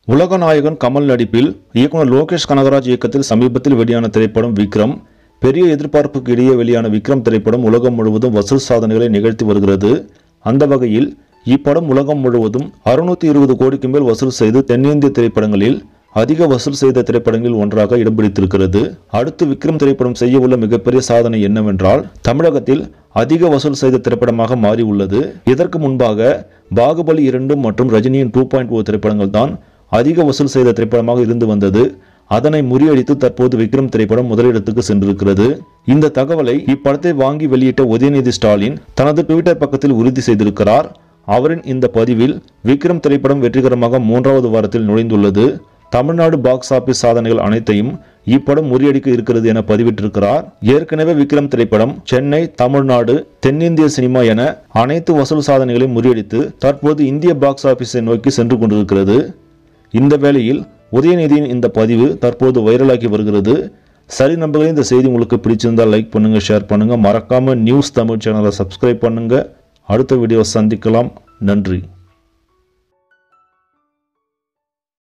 உலகநாயகன் கமல் நடிப்பில் இயக்குனர் லோகேஷ் கனகராஜ் இயக்கத்தில் சமீபத்தில் வெளியான திரைப்படம் விக்ரம் பெரிய எதிர்பார்ப்புக்கு இடையே வெளியான விக்ரம் திரைப்படம் உலகம் முழுவதும் வசூல் சாதனைகளை நிகழ்த்தி வருகிறது அந்த வகையில் இப்படம் உலகம் முழுவதும் அறுநூத்தி இருபது கோடிக்கு மேல் வசூல் செய்து தென்னிந்திய திரைப்படங்களில் அதிக வசூல் செய்த திரைப்படங்களில் ஒன்றாக இடம் பிடித்திருக்கிறது அடுத்து விக்ரம் திரைப்படம் செய்ய உள்ள மிகப்பெரிய சாதனை என்னவென்றால் தமிழகத்தில் அதிக வசூல் செய்த திரைப்படமாக மாறி உள்ளது இதற்கு முன்பாக பாகுபலி இரண்டு மற்றும் ரஜினியின் டூ பாயிண்ட் ஓ திரைப்படங்கள் தான் அதிக வசூல் செய்த திரைப்படமாக இருந்து வந்தது அதனை முறியடித்து தற்போது விக்ரம் திரைப்படம் முதலிடத்துக்கு சென்றிருக்கிறது இந்த தகவலை இப்படத்தை வாங்கி வெளியிட்ட உதயநிதி ஸ்டாலின் தனது ட்விட்டர் பக்கத்தில் உறுதி செய்திருக்கிறார் அவரின் இந்த பதிவில் விக்ரம் திரைப்படம் வெற்றிகரமாக மூன்றாவது வாரத்தில் நுழைந்துள்ளது தமிழ்நாடு பாக்ஸ் ஆபீஸ் சாதனைகள் அனைத்தையும் இப்படம் முறியடிக்க இருக்கிறது என பதிவிட்டிருக்கிறார் ஏற்கனவே விக்ரம் திரைப்படம் சென்னை தமிழ்நாடு தென்னிந்திய சினிமா என அனைத்து வசூல் சாதனைகளையும் முறியடித்து தற்போது இந்திய பாக்ஸ் ஆபீஸை நோக்கி சென்று கொண்டிருக்கிறது இந்த வேளையில் உதயநிதியின் இந்த பதிவு தற்போது வைரலாகி வருகிறது சரி நம்பர்களே இந்த செய்தி உங்களுக்கு பிடிச்சிருந்தால் லைக் பண்ணுங்க ஷேர் பண்ணுங்க மறக்காம நியூஸ் தமிழ் சேனலை சப்ஸ்கிரைப் பண்ணுங்க அடுத்த வீடியோ சந்திக்கலாம் நன்றி